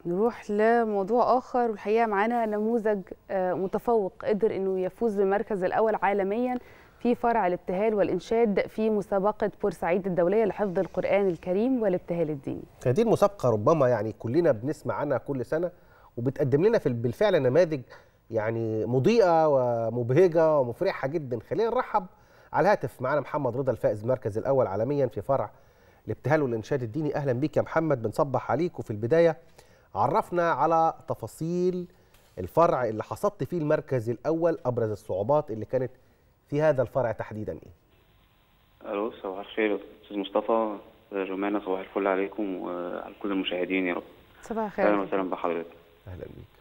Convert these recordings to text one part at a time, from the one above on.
نروح لموضوع آخر والحقيقة معانا نموذج متفوق قدر أنه يفوز بالمركز الأول عالميا في فرع الابتهال والإنشاد في مسابقة بورسعيد الدولية لحفظ القرآن الكريم والابتهال الديني هذه المسابقة ربما يعني كلنا بنسمع عنها كل سنة وبتقدم لنا في بالفعل نماذج يعني مضيئة ومبهجة ومفرحة جدا خلينا نرحب على الهاتف معنا محمد رضا الفائز المركز الأول عالميا في فرع الابتهال والإنشاد الديني أهلا بيك يا محمد بنصبح عليك وفي البداية عرفنا على تفاصيل الفرع اللي حصدت فيه المركز الأول أبرز الصعوبات اللي كانت في هذا الفرع تحديدا إيه؟ الو صباح الخير استاذ مصطفى جمانة صباح الفل عليكم وعلى كل المشاهدين يا رب صباح الخير اهلا وسهلا بحضرتك أهلا بيك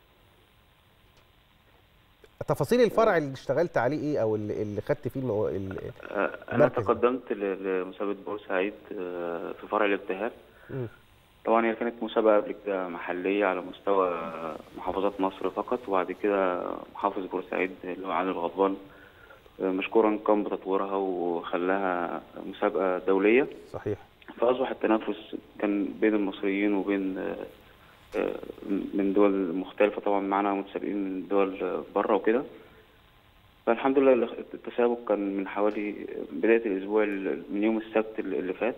تفاصيل الفرع اللي اشتغلت عليه ايه او اللي, اللي خدت فيه المو... ال... انا المركز. تقدمت ل- لمسابقه بورسعيد آه، في فرع الابتهال مم. طبعا هي كانت مسابقه قبل كده محليه على مستوى محافظات مصر فقط وبعد كده محافظ بورسعيد اللي هو علي الغضبان آه، مشكورا قام بتطويرها وخلاها مسابقه دوليه صحيح فأصبح التنافس كان بين المصريين وبين آه، آه، من دول مختلفة طبعا معانا متسابقين من دول بره وكده فالحمد لله التسابق كان من حوالي بداية الأسبوع ال- من يوم السبت اللي اللي فات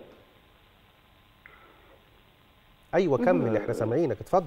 ايوه كمل احنا سامعينك اتفضل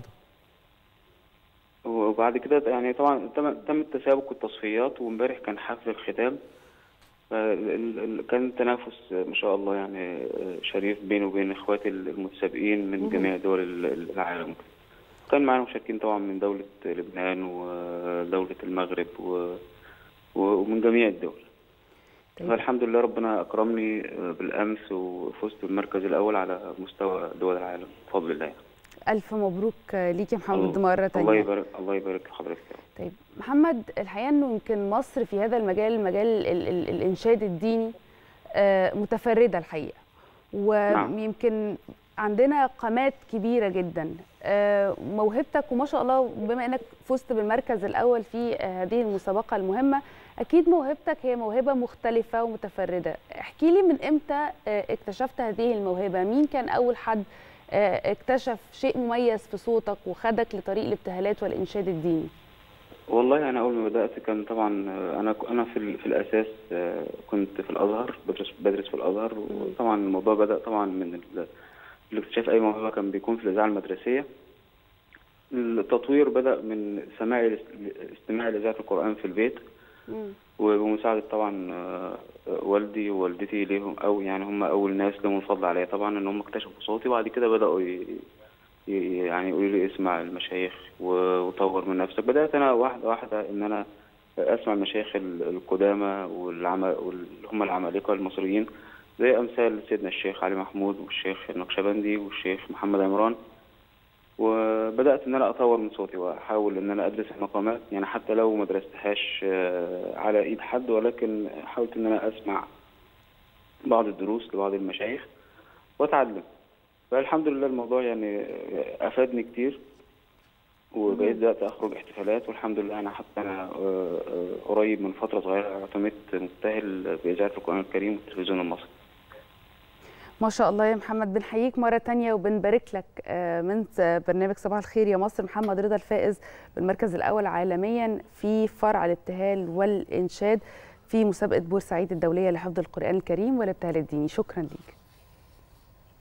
وبعد كده يعني طبعا تم تم التسابق والتصفيات وامبارح كان حفل الختام فال- ال- ال- كان تنافس ما شاء الله يعني آه، شريف بيني وبين اخواتي المتسابقين من جميع دول ال- العالم كان معانا مشاركين طبعا من دولة لبنان ودولة المغرب و- و- ومن جميع الدول طيب. فالحمد لله ربنا أكرمني آه، بالأمس وفزت بالمركز الأول على مستوى دول العالم بفضل الله ألف مبروك ليك يا محمد الله- مرة الله تانية يبارك الله يبارك لحضرتك يا رب. طيب محمد الحقيقة أنه يمكن مصر في هذا المجال مجال ال ال الإنشاد الديني آه، متفردة الحقيقة ويمكن عندنا قامات كبيرة جدا آه، موهبتك وما شاء الله بما أنك فزت بالمركز الأول في آه، هذه المسابقة المهمة أكيد موهبتك هي موهبة مختلفة ومتفردة احكي لي من إمتى آه، اكتشفت هذه الموهبة مين كان أول حد آه، اكتشف شيء مميز في صوتك وخدك لطريق الابتهالات والإنشاد الديني والله انا اول ما بدات كان طبعا آه، انا انا في ال- في الاساس آه، كنت في الازهر بدرس بدرس في الازهر وطبعا الموضوع بدا طبعا من ال- الاكتشاف اي موهبه كان بيكون في الاذاعه المدرسيه التطوير بدا من سماع استماع لاذاعه القران في البيت مم. وبمساعدة طبعا آه، آه، والدي ووالدتي ليهم أو يعني هم أول ناس لهم الفضل عليا طبعا إن هم اكتشفوا صوتي وبعد كده بدأوا ي... ي- يعني يقولوا لي اسمع المشايخ و- وطور من نفسك بدأت أنا واحدة واحدة إن أنا أسمع المشايخ ال- القدامى والعم... واللي هم العمالقة المصريين زي أمثال سيدنا الشيخ علي محمود والشيخ النقشبندي والشيخ محمد عمران وبدات ان انا اطور من صوتي واحاول ان انا ادرس المقامات يعني حتى لو ما درستهاش آه، على ايد حد ولكن حاولت ان انا اسمع بعض الدروس لبعض المشايخ واتعلم فالحمد لله الموضوع يعني آه، افادني كتير وبقيت بدات اخرج احتفالات والحمد لله انا حتى انا آه، آه، قريب من فتره صغيره اعتمدت مبتهل باذاعه القران الكريم والتلفزيون المصري ما شاء الله يا محمد بنحييك مرة تانية وبنبارك لك آه، من برنامج صباح الخير يا مصر محمد رضا الفائز بالمركز الأول عالميا في فرع الابتهال والإنشاد في مسابقة بورسعيد الدولية لحفظ القرآن الكريم والابتهال الديني شكرا ليك